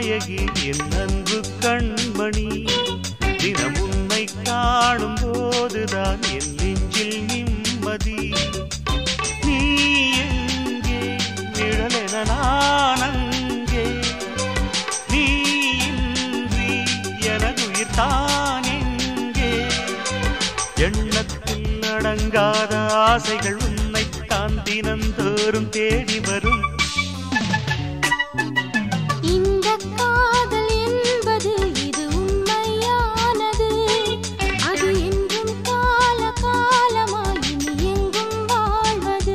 நாயகி என் அன்பு கண்மணி தினம் உன்னை காணும் போதுதான் என் நெஞ்சில் நிம்மதி நீ எங்கே நிழலென நான் அங்கே நீ இன்றி எனதுயிர் தான் எங்கே எண்ணத்தில் அடங்காத ஆசைகள் உன்னைத்தான் தினந்தோறும் தேடி வரும் இந்த காதல் என்பது இது உண்மையானது அது என்றும் கால காலமாய் இனி எங்கும் வாழ்வது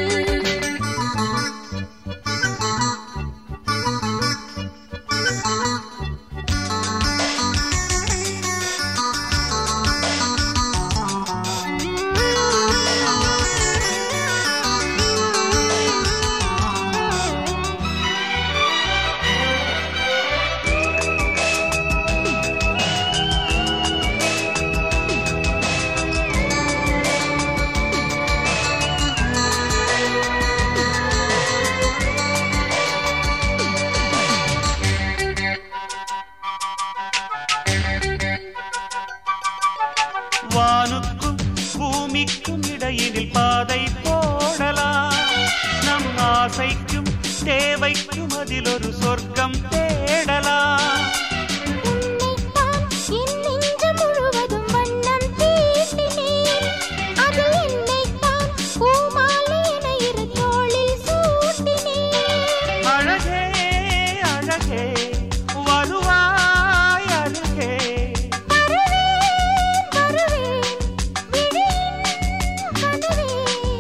வானுக்கும் பூமிக்கும் இடையினில் பாதை போடலாம் நம் ஆசைக்கும் தேவைக்கும் அதில் ஒரு சொர்க்கம் தேடலாம் உன்னைத்தான் என் நெஞ்சம் முழுவதும் வண்ணம் தீட்டினேன் அதில் என்னைத்தான் பூமாலை என இரு தோளில் சூட்டினேன் அழகே அழகே வருவாய் அருகே வருவேன் வருவேன் விழியின் கனவே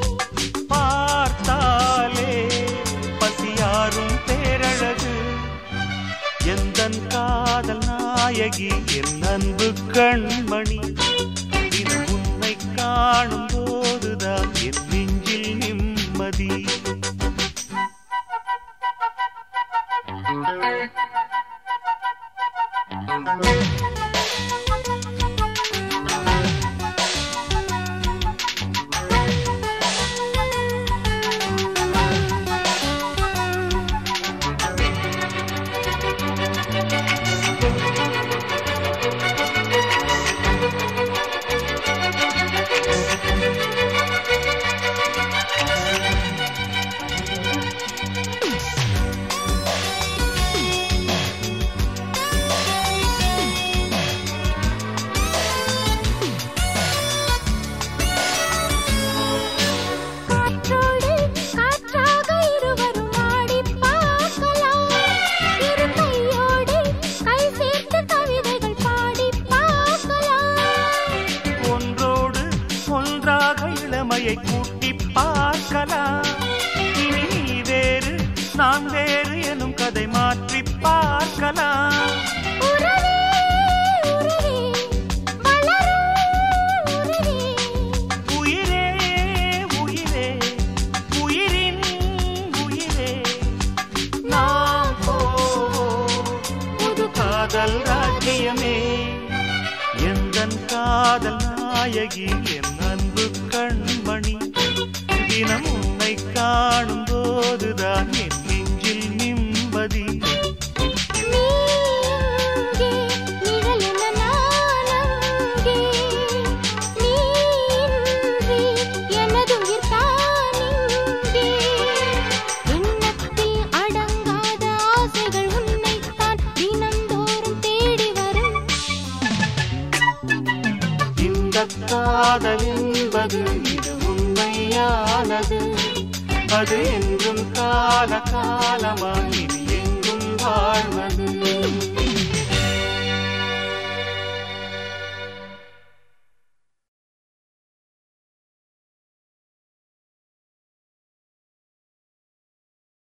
பார்த்தாலே பசியாரும் பேரழகு எந்தன் காதல் நாயகி என் அன்பு கண்மணி இது உன்னை காணும் போதுதான் என் நெஞ்சில் நிம்மதி காற்றோடு காற்றாக இருவரும் ஆடிப் பார்க்கலாம் இரு கையோடு கை சேர்த்து கவிதைகள் பாடிப் பார்க்கலாம் ஒன்றோடு ஒன்றாக இளமையை கூட்டி பார்க்கலாம் இனி நீ வேறு நான் வேறு எனும் கதை மாற்றி பார்க்கலாம் உறவே உறவே வளரும் உறவே உயிரே உயிரே உயிரின் உயிரே நாம் போவோம் புது காதல் ராஜ்யமே எந்தன் காதல் நாயகி என் அன்பு கண்மணி தினம் உன்னை காணும் போதுதான் என் நெஞ்சில் நிம்மதி நீ இங்கே நிழலென நான் அங்கே நீ இன்றி எனதுயிர் தான் இங்கே எண்ணத்தில் அடங்காத ஆசைகள் உன்னைத்தான் தினந்தோறும் தேடி வரும் இந்த காதல் என்பது இது உண்மையானது அது என்றும் கால காலமாய் இனி